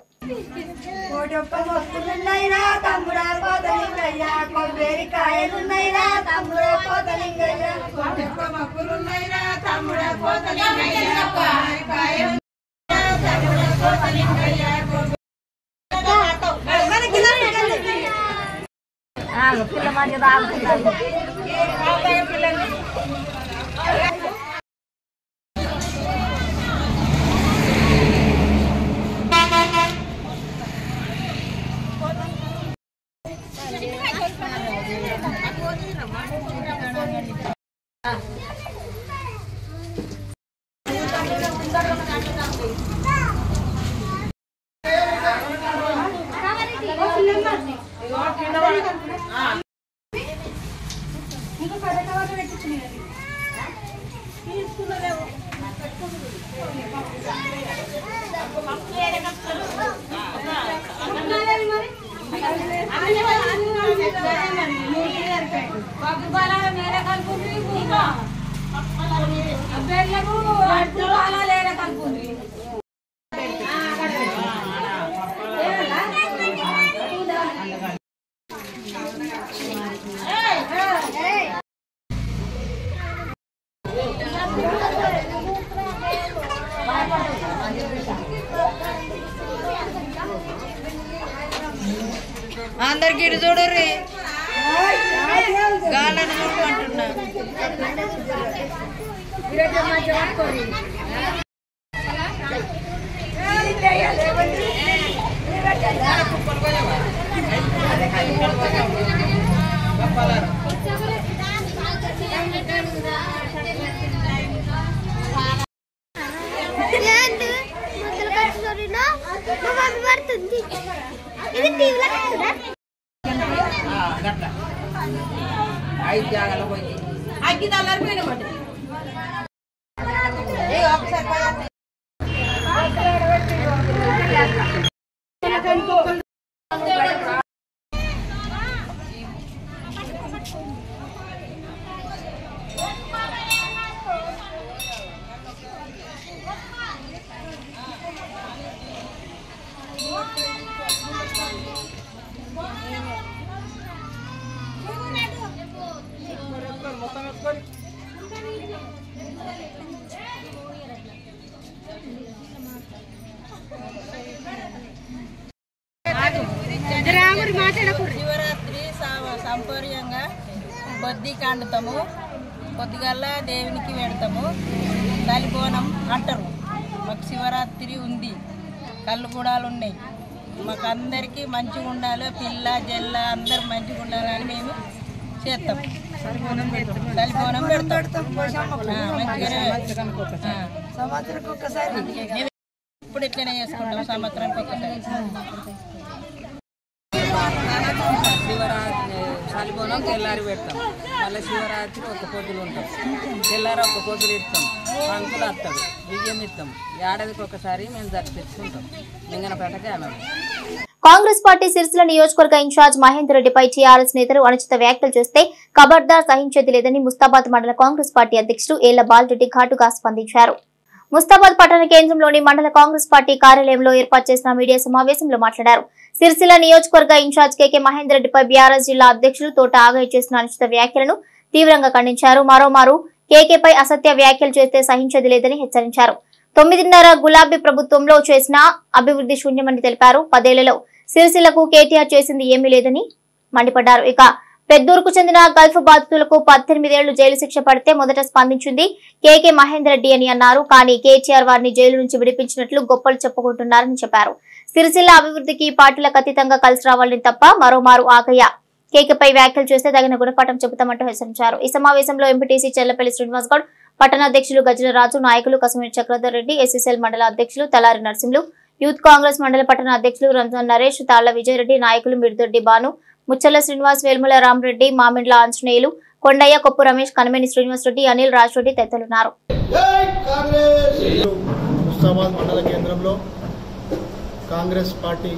కోటొక్క మొక్కులున్నాయిరా తమ్ముడా కోతలింగయ్య కొబ్బరికాయలున్నాయిరా తమ్ముడా కోతలింగయ్య కోటొక్క మొక్కులున్నాయిరా తమ్ముడా కోతలింగయ్య కొబ్బరికాయలు తమ్ముడా కోతలింగయ్య పిల్ల మధ్య పిల్లలు అందరికి ఇటు చూడరు గాలని చూడమంటున్నా ఐదు జాగాలో పోయి అగ్గి తల్లారిపోయిన ఒకసారి శివరాత్రి సా- సంపూర్యంగా బొద్ది కాండుతాము పొద్దుగల్లా దేవునికి పెడతాము తలిబోనం అంటారు మాకు శివరాత్రి ఉంది కళ్ళు కూడాలు ఉన్నాయి మాకు అందరికీ మంచిగా ఉండాలి పిల్ల జల్ల అందరు మంచిగా ఉండాలని మేము చేస్తాం తలిబోనం పెడతాం ఆ, మంచిగానే ఆ. మేము ఇప్పుడు ఇట్లనే చేసుకుంటాం సంవత్సరానికి ఒక్కసారి శివరాత్రి చలిపోనం తెల్లారి పెడతాం మళ్ళీ శివరాత్రి ఒక్క పొద్దులు ఉంటాం తెల్లారి ఒక్క పొద్దులు ఇస్తాం పంకులు వస్తాడు బియ్యం ఇస్తాం ఏడాదికి ఒకసారి మేము జరిపించుకుంటాం లింగనపేటకి ఆమె కాంగ్రెస్ పార్టీ సిరిసిల్ల నియోజకవర్గ ఇన్ఛార్జ్ మహేందర్ రెడ్డిపై టీఆర్ఎస్ నేతలు అనుచిత వ్యాఖ్యలు చేస్తే ఖబర్దార్ సహించేది లేదని ముస్తాబాద్ మండల కాంగ్రెస్ పార్టీ అధ్యక్షుడు ఏళ్ల బాలరెడ్డి ఘాటుగా స్పందించారు ముస్తాబాద్ పట్టణ కేంద్రంలోని మండల కాంగ్రెస్ పార్టీ కార్యాలయంలో ఏర్పాటు చేసిన మీడియా సమావేశంలో మాట్లాడారు సిరిసిల్ల నియోజకవర్గ ఇన్ఛార్జ్ కేకే మహేందర్ రెడ్డిపై బీఆర్ఎస్ జిల్లా అధ్యక్షులు తోట ఆగయ్య చేసిన అనుచిత వ్యాఖ్యలను తీవ్రంగా ఖండించారు మరోమారు కేకేపై అసత్య వ్యాఖ్యలు చేస్తే సహించేది లేదని హెచ్చరించారు తొమ్మిదిన్నర గులాబీ ప్రభుత్వంలో చేసిన అభివృద్ధి శూన్యమని తెలిపారు పదేళ్లలో సిరిసిల్లకు కేటీఆర్ చేసింది ఏమీ లేదని మండిపడ్డారు ఇక పెద్దూరుకు చెందిన గల్ఫ్ బాధితులకు పద్దెనిమిదేళ్లు జైలు శిక్ష పడితే మొదట స్పందించింది కేకే మహేందర్ రెడ్డి అని అన్నారు కానీ కేటీఆర్ వారిని జైలు నుంచి విడిపించినట్లు గొప్పలు చెప్పుకుంటున్నారని చెప్పారు సిరిసిల్ల అభివృద్ధికి పార్టీలకు అతీతంగా కలిసి రావాలని తప్ప మరోమారు ఆగయ్య కేకేపై వ్యాఖ్యలు చేస్తే తగిన గుణపాఠం చెబుతామంటూ హెచ్చరించారు ఈ సమావేశంలో ఎంపీటీసీ చెల్లపల్లి శ్రీనివాస్ గౌడ్ పట్టణ అధ్యక్షులు గజల రాజు నాయకులు కసమేటి చక్రధర్ రెడ్డి ఎస్ఎస్ఎల్ మండల అధ్యక్షులు తలారి నరసింహులు యూత్ కాంగ్రెస్ మండల పట్టణ అధ్యక్షులు రంజన్ నరేష్ తాళ్ల విజయరెడ్డి నాయకులు మిడిదొడ్డి బాను ముచ్చల్ల శ్రీనివాస్ వేల్ముల రామరెడ్డి మామిండ్ల ఆంజనేయులు కొండయ్య కొప్పు రమేష్ కనమేని శ్రీనివాస్ రెడ్డి అనిల్ రాజ్రెడ్డి తదితరులున్నారు ముస్తాబాద్ మండల కేంద్రంలో కాంగ్రెస్ పార్టీ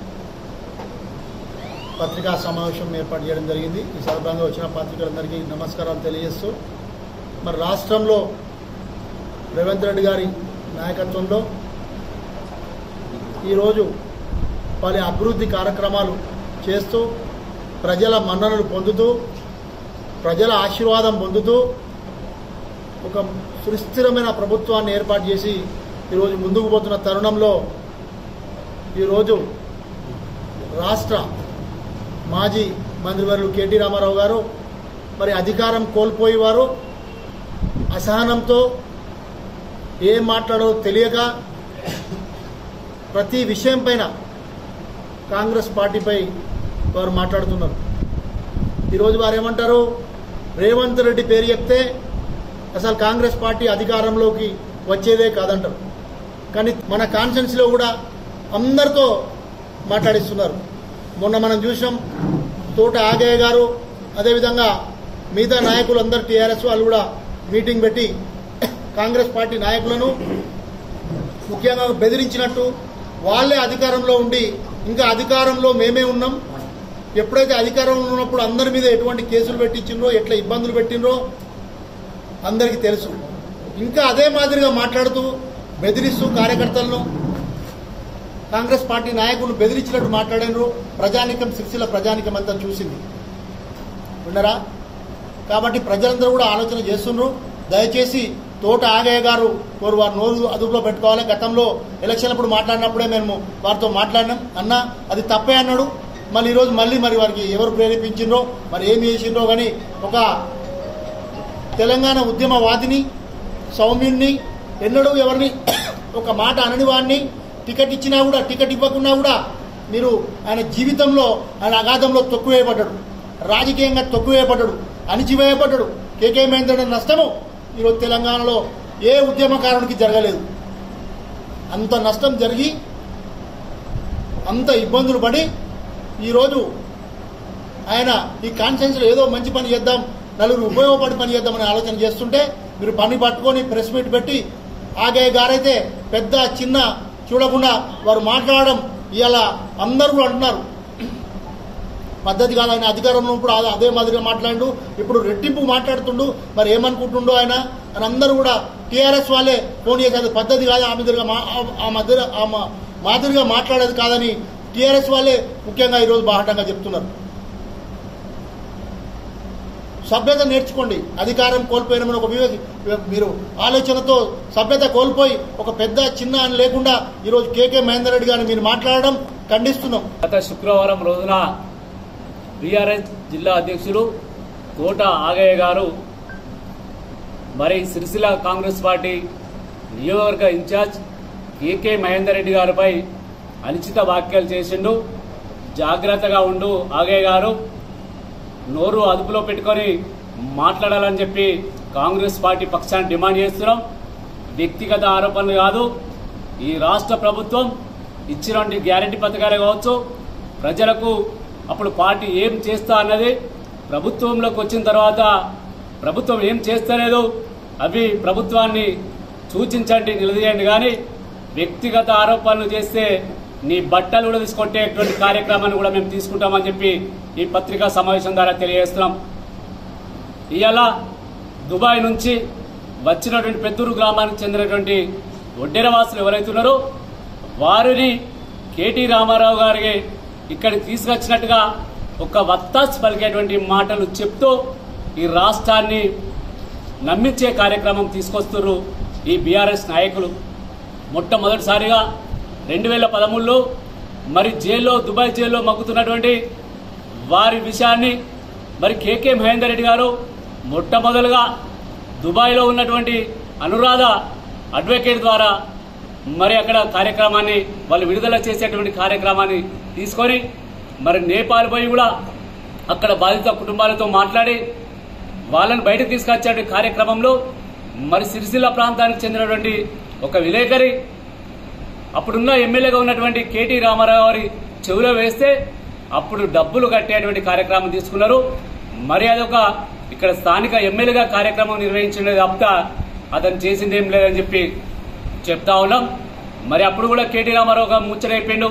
పత్రికా సమావేశం ఏర్పాటు చేయడం జరిగింది ఈ సందర్భంగా వచ్చిన పత్రికలందరికీ నమస్కారాలు తెలియజేస్తూ మరి రాష్ట్రంలో రేవంత్ రెడ్డి గారి నాయకత్వంలో ఈరోజు పలు అభివృద్ధి కార్యక్రమాలు చేస్తూ ప్రజల మన్ననలు పొందుతూ ప్రజల ఆశీర్వాదం పొందుతూ ఒక సుస్థిరమైన ప్రభుత్వాన్ని ఏర్పాటు చేసి ఈరోజు ముందుకు పోతున్న తరుణంలో ఈరోజు రాష్ట్ర మాజీ మంత్రివర్యులు కేటీ రామారావు గారు మరి అధికారం కోల్పోయి వారు అసహనంతో ఏం మాట్లాడో తెలియక ప్రతి విషయం పైన కాంగ్రెస్ పార్టీపై వారు మాట్లాడుతున్నారు ఈరోజు వారు ఏమంటారు రేవంత్ రెడ్డి పేరు చెప్తే అసలు కాంగ్రెస్ పార్టీ అధికారంలోకి వచ్చేదే కాదంటారు కానీ మన కాన్ఫరెన్స్లో కూడా అందరితో మాట్లాడిస్తున్నారు మొన్న మనం చూసాం తోట ఆగయ్య గారు అదేవిధంగా మిగతా నాయకులు అందరు టీఆర్ఎస్ వాళ్ళు కూడా మీటింగ్ పెట్టి కాంగ్రెస్ పార్టీ నాయకులను ముఖ్యంగా బెదిరించినట్టు వాళ్ళే అధికారంలో ఉండి ఇంకా అధికారంలో మేమే ఉన్నాం ఎప్పుడైతే అధికారంలో ఉన్నప్పుడు అందరి మీద ఎటువంటి కేసులు పెట్టించిండ్రో ఎట్లా ఇబ్బందులు పెట్టిండ్రో అందరికీ తెలుసు ఇంకా అదే మాదిరిగా మాట్లాడుతూ బెదిరిస్తూ కార్యకర్తలను కాంగ్రెస్ పార్టీ నాయకులు బెదిరించినట్టు మాట్లాడినారు ప్రజానికం సిరిసిల్ల ప్రజానికం అంతా చూసింది విన్నరా కాబట్టి ప్రజలందరూ కూడా ఆలోచన చేస్తున్నారు దయచేసి తోట ఆగయ్య గారు వారు వారి నోరు అదుపులో పెట్టుకోవాలి గతంలో ఎలక్షన్ అప్పుడు మాట్లాడినప్పుడే మేము వారితో మాట్లాడినాం అన్నా అది తప్పే అన్నాడు మళ్ళీ ఈరోజు మళ్ళీ మరి వారికి ఎవరు ప్రేరేపించిండ్రో మరి ఏమి చేసిండ్రో కానీ ఒక తెలంగాణ ఉద్యమవాదిని సౌమ్యుణ్ణి ఎన్నడూ ఎవరిని ఒక మాట అనని వాడిని టికెట్ ఇచ్చినా కూడా టికెట్ ఇవ్వకున్నా కూడా మీరు ఆయన జీవితంలో ఆయన అగాధంలో తొక్కువేయబడ్డాడు రాజకీయంగా తొక్కువేయబడ్డాడు అణిచివేయబడ్డాడు కేకే మహేంద్ర నష్టము ఈరోజు తెలంగాణలో ఏ ఉద్యమకారునికి జరగలేదు అంత నష్టం జరిగి అంత ఇబ్బందులు పడి ఈరోజు ఆయన ఈ కాన్ఫరెన్స్లో ఏదో మంచి పని చేద్దాం నలుగురు ఉపయోగపడి పని చేద్దామని ఆలోచన చేస్తుంటే మీరు పని పట్టుకొని ప్రెస్ మీట్ పెట్టి ఆగే గారైతే పెద్ద చిన్న చూడకుండా వారు మాట్లాడడం ఇవాళ అందరూ కూడా అంటున్నారు పద్ధతి కాదు ఆయన అధికారంలో ఉన్నప్పుడు అదే- అదే మాదిరిగా మాట్లాడు ఇప్పుడు రెట్టింపు మాట్లాడుతుండు మరి ఏమనుకుంటుండో ఆయన అని అందరూ కూడా టీఆర్ఎస్ వాళ్ళే ఫోన్ చేసేది పద్ధతి కాదు ఆ మాదిరిగా మా- ఆ- ఆ మధ్య ఆ మా- మాదిరిగా మాట్లాడేది కాదని టీఆర్ఎస్ వాళ్ళే ముఖ్యంగా ఈరోజు బాహటంగా చెప్తున్నారు సభ్యత నేర్చుకోండి అధికారం కోల్పోయినామని ఒక వివేక్ మీరు ఆలోచనతో సభ్యత కోల్పోయి ఒక పెద్ద చిన్న అని లేకుండా ఈరోజు కేకే మహేందర్ రెడ్డి గారిని మీరు మాట్లాడడం ఖండిస్తున్నాం గత శుక్రవారం రోజున బీఆర్ఎస్ జిల్లా అధ్యక్షులు తోట ఆగయ్య గారు మరి సిరిసిల్ల కాంగ్రెస్ పార్టీ నియోజకవర్గ ఇన్ఛార్జ్ కేకే మహేందర్ రెడ్డి గారిపై అనుచిత వ్యాఖ్యలు చేసిండు జాగ్రత్తగా ఉండు ఆగయ్య గారు నోరు అదుపులో పెట్టుకొని మాట్లాడాలని చెప్పి కాంగ్రెస్ పార్టీ పక్షాన్ని డిమాండ్ చేస్తున్నాం వ్యక్తిగత ఆరోపణలు కాదు ఈ రాష్ట్ర ప్రభుత్వం ఇచ్చినటువంటి గ్యారంటీ పథకాలే కావచ్చు ప్రజలకు అప్పుడు పార్టీ ఏం చేస్తా అన్నది ప్రభుత్వంలోకి వచ్చిన తర్వాత ప్రభుత్వం ఏం చేస్తలేదు అవి ప్రభుత్వాన్ని సూచించండి నిలదీయండి కానీ వ్యక్తిగత ఆరోపణలు చేస్తే నీ బట్టలు కూడా తీసుకొట్టేటువంటి కార్యక్రమాన్ని కూడా మేము తీసుకుంటామని చెప్పి ఈ పత్రికా సమావేశం ద్వారా తెలియజేస్తున్నాం ఇవాళ దుబాయ్ నుంచి వచ్చినటువంటి పెద్దూరు గ్రామానికి చెందినటువంటి ఒడ్డెరవాసులు ఎవరైతే ఉన్నారో వారిని కేటీ రామారావు గారికి ఇక్కడికి తీసుకొచ్చినట్టుగా ఒక వత్తాస్ పలికేటువంటి మాటలు చెప్తూ ఈ రాష్ట్రాన్ని నమ్మించే కార్యక్రమం తీసుకొస్తున్నారు ఈ బీఆర్ఎస్ నాయకులు మొట్టమొదటిసారిగా రెండు వేల పదమూడులో మరి జైల్లో దుబాయ్ జైల్లో మగ్గుతున్నటువంటి వారి విషయాన్ని మరి కేకే మహేందర్ రెడ్డి గారు మొట్టమొదలుగా దుబాయ్లో ఉన్నటువంటి అనురాధ అడ్వకేట్ ద్వారా మరి అక్కడ కార్యక్రమాన్ని వాళ్ళు విడుదల చేసేటువంటి కార్యక్రమాన్ని తీసుకొని మరి నేపాల్ పోయి కూడా అక్కడ బాధిత కుటుంబాలతో మాట్లాడి వాళ్ళని బయటకు తీసుకొచ్చే కార్యక్రమంలో మరి సిరిసిల్ల ప్రాంతానికి చెందినటువంటి ఒక విలేకరి అప్పుడున్న ఎమ్మెల్యేగా ఉన్నటువంటి కేటీ రామారావు గారి చెవిలో వేస్తే అప్పుడు డబ్బులు కట్టేటువంటి కార్యక్రమం తీసుకున్నారు మరి అదొక ఇక్కడ స్థానిక ఎమ్మెల్యేగా కార్యక్రమం నిర్వహించడం తప్ప అతను చేసింది ఏం లేదని చెప్పి చెప్తా ఉన్నాం మరి అప్పుడు కూడా కేటీ రామారావు గారు ముచ్చటైపోయిండు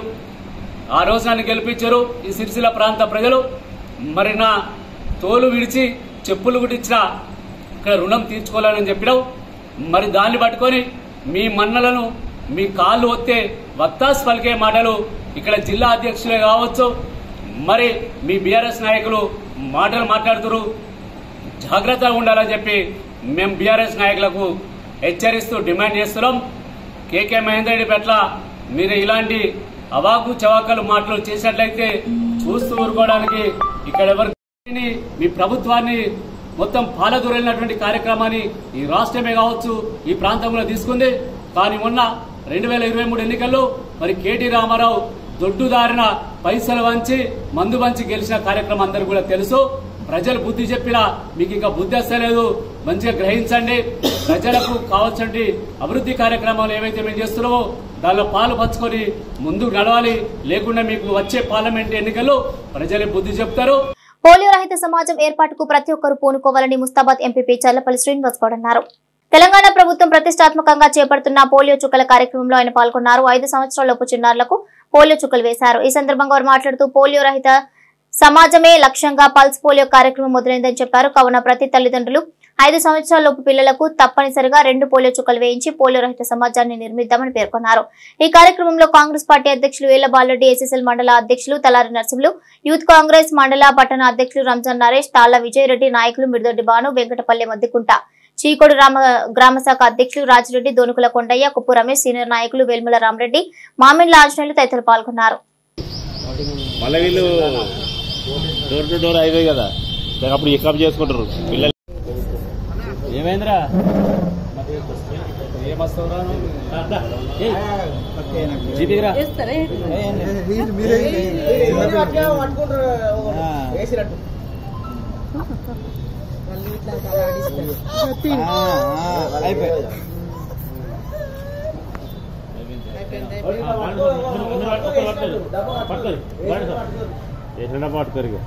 ఆ రోజు నన్ను గెలిపించారు ఈ సిరిసిల్ల ప్రాంత ప్రజలు మరి నా తోలు విడిచి చెప్పులు కుట్టించిన ఇక్కడ రుణం తీర్చుకోవాలని చెప్పినావు మరి దాన్ని పట్టుకొని మీ మన్నలను మీ కాళ్ళు వస్తే వక్తాస్ పలికే మాటలు ఇక్కడ జిల్లా అధ్యక్షులే కావచ్చు మరి మీ బీఆర్ఎస్ నాయకులు మాటలు మాట్లాడుతున్నారు జాగ్రత్తగా ఉండాలని చెప్పి మేము బీఆర్ఎస్ నాయకులకు హెచ్చరిస్తూ డిమాండ్ చేస్తున్నాం కేకే మహేందర్ రెడ్డి పట్ల మీరు ఇలాంటి అవాకు చవాకలు మాటలు చేసినట్లయితే చూస్తూ ఊరుకోవడానికి ఇక్కడ ఎవరు మీ ప్రభుత్వాన్ని మొత్తం పాలదూరైనటువంటి కార్యక్రమాన్ని ఈ రాష్ట్రమే కావచ్చు ఈ ప్రాంతంలో తీసుకుంది కానీ మొన్న రెండు వేల ఇరవై మూడు ఎన్నికల్లో మరి కేటీ రామారావు దొడ్డుదారిన పైసలు వంచి మందు వంచి గెలిచిన కార్యక్రమం అందరికీ కూడా తెలుసు ప్రజలు బుద్ధి చెప్పినా మీకు ఇంకా బుద్ధి వస్తలేదు మంచిగా గ్రహించండి ప్రజలకు కావాల్సిన అభివృద్ధి కార్యక్రమాలు ఏవైతే మేము చేస్తున్నామో దానిలో పాలు పంచుకొని ముందుకు నడవాలి లేకుండా మీకు వచ్చే పార్లమెంట్ ఎన్నికల్లో ప్రజలే బుద్ధి చెప్తారు పోలియో రహిత సమాజం ఏర్పాటుకు ప్రతి ఒక్కరూ పూనుకోవాలని ముస్తాబాద్ ఎంపీపీ చల్లపల్లి శ్రీనివాస్ గౌడ్ అన్నారు తెలంగాణ ప్రభుత్వం ప్రతిష్టాత్మకంగా చేపడుతున్న పోలియో చుక్కల కార్యక్రమంలో ఆయన పాల్గొన్నారు ఐదు సంవత్సరాలలోపు చిన్నారులకు పోలియో చుక్కలు వేశారు ఈ సందర్భంగా వారు మాట్లాడుతూ పోలియో రహిత సమాజమే లక్ష్యంగా పల్స్ పోలియో కార్యక్రమం మొదలైందని చెప్పారు కావున ప్రతి తల్లిదండ్రులు ఐదు సంవత్సరాలలోపు పిల్లలకు తప్పనిసరిగా రెండు పోలియో చుక్కలు వేయించి పోలియో రహిత సమాజాన్ని నిర్మిద్దామని పేర్కొన్నారు ఈ కార్యక్రమంలో కాంగ్రెస్ పార్టీ అధ్యక్షులు ఏళ్ల బాలరెడ్డి ఎస్ఎస్ఎల్ మండల అధ్యక్షులు తలారి నర్సింహులు యూత్ కాంగ్రెస్ మండల పట్టణ అధ్యక్షులు రంజాన్ నరేష్ తాళ్ల విజయరెడ్డి నాయకులు మిర్దొడ్డి బాను వెంకటపల్లి మద్దికుంట చీకోడు రామ గ్రామశాఖ అధ్యక్షులు రాజిరెడ్డి దోనుకుల కొండయ్య కుప్పు రమేష్ సీనియర్ నాయకులు వేల్ముల రామరెడ్డి మామిండ్ల ఆంజనేయులు తదితరులు పాల్గొన్నారు మళ్ళీ వీళ్ళు డోర్ టు డోర్ అయిపోయి కదా దానికి అప్పుడు ఎక్కప్ చేసుకుంటారు పిల్లలు ఏమైందిరా జీపీరా ఎట్లా పట్టుకోరు ఇక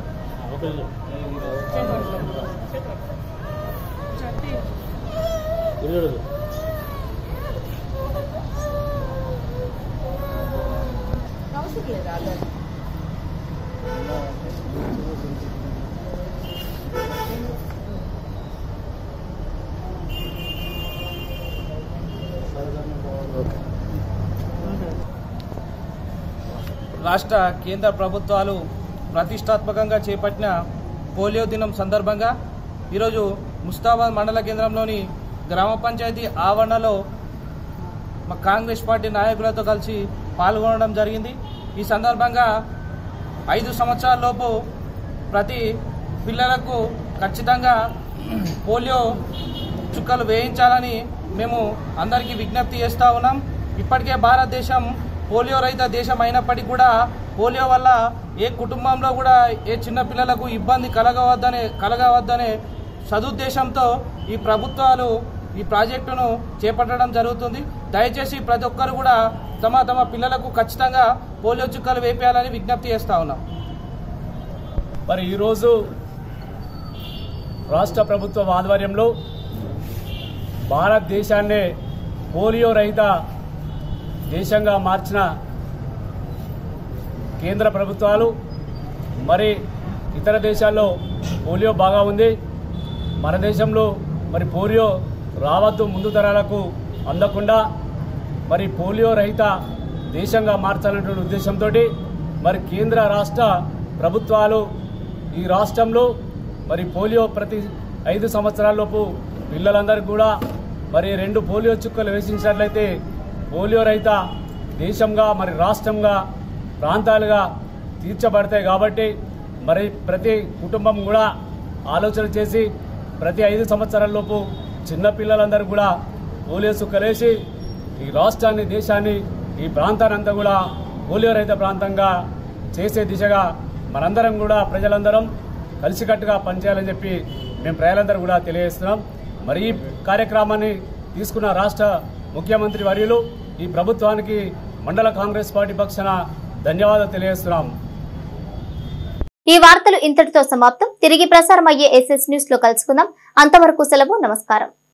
రాష్ట్ర కేంద్ర ప్రభుత్వాలు ప్రతిష్టాత్మకంగా చేపట్టిన పోలియో దినం సందర్భంగా ఈరోజు ముస్తాబాద్ మండల కేంద్రంలోని గ్రామ పంచాయతీ ఆవరణలో మా కాంగ్రెస్ పార్టీ నాయకులతో కలిసి పాల్గొనడం జరిగింది ఈ సందర్భంగా ఐదు సంవత్సరాల లోపు ప్రతి పిల్లలకు ఖచ్చితంగా పోలియో చుక్కలు వేయించాలని మేము అందరికీ విజ్ఞప్తి చేస్తూ ఉన్నాం ఇప్పటికే భారతదేశం పోలియో రహిత దేశం అయినప్పటికీ కూడా పోలియో వల్ల ఏ కుటుంబంలో కూడా ఏ చిన్న పిల్లలకు ఇబ్బంది కలగవద్దనే కలగవద్దనే సదుద్దేశంతో ఈ ప్రభుత్వాలు ఈ ప్రాజెక్టును చేపట్టడం జరుగుతుంది దయచేసి ప్రతి ఒక్కరు కూడా తమ తమ పిల్లలకు ఖచ్చితంగా పోలియో చుక్కలు వేపేయాలని విజ్ఞప్తి చేస్తా ఉన్నాం మరి ఈరోజు రాష్ట్ర ప్రభుత్వం ఆధ్వర్యంలో భారతదేశాన్నే పోలియో రహిత దేశంగా మార్చిన కేంద్ర ప్రభుత్వాలు మరి ఇతర దేశాల్లో పోలియో బాగా ఉంది మన దేశంలో మరి పోలియో రావద్దు ముందు తరాలకు అందకుండా మరి పోలియో రహిత దేశంగా మార్చాలనేటువంటి ఉద్దేశంతో మరి కేంద్ర రాష్ట్ర ప్రభుత్వాలు ఈ రాష్ట్రంలో మరి పోలియో ప్రతి ఐదు సంవత్సరాలలోపు పిల్లలందరికీ కూడా మరి రెండు పోలియో చుక్కలు వేసించినట్లయితే పోలియో రహిత దేశంగా మరి రాష్ట్రంగా ప్రాంతాలుగా తీర్చబడతాయి కాబట్టి మరి ప్రతి కుటుంబం కూడా ఆలోచన చేసి ప్రతి ఐదు సంవత్సరాలలోపు చిన్న పిల్లలందరూ కూడా పోలియో చుక్కలేసి ఈ రాష్ట్రాన్ని దేశాన్ని ఈ ప్రాంతాన్ని అంతా కూడా పోలియో రహిత ప్రాంతంగా చేసే దిశగా మనందరం కూడా ప్రజలందరం కలిసికట్టుగా పనిచేయాలని చెప్పి మేము ప్రజలందరూ కూడా తెలియజేస్తున్నాం మరి ఈ కార్యక్రమాన్ని తీసుకున్న రాష్ట్ర ముఖ్యమంత్రి వర్యులు ఈ ప్రభుత్వానికి మండల కాంగ్రెస్ పార్టీ పక్షాన ధన్యవాదాలు తెలియజేస్తున్నాం ఈ వార్తలు ఇంతటితో సమాప్తం తిరిగి ప్రసారం అయ్యే ఎస్ఎస్ న్యూస్ లో కలుసుకుందాం అంతవరకు సెలవు నమస్కారం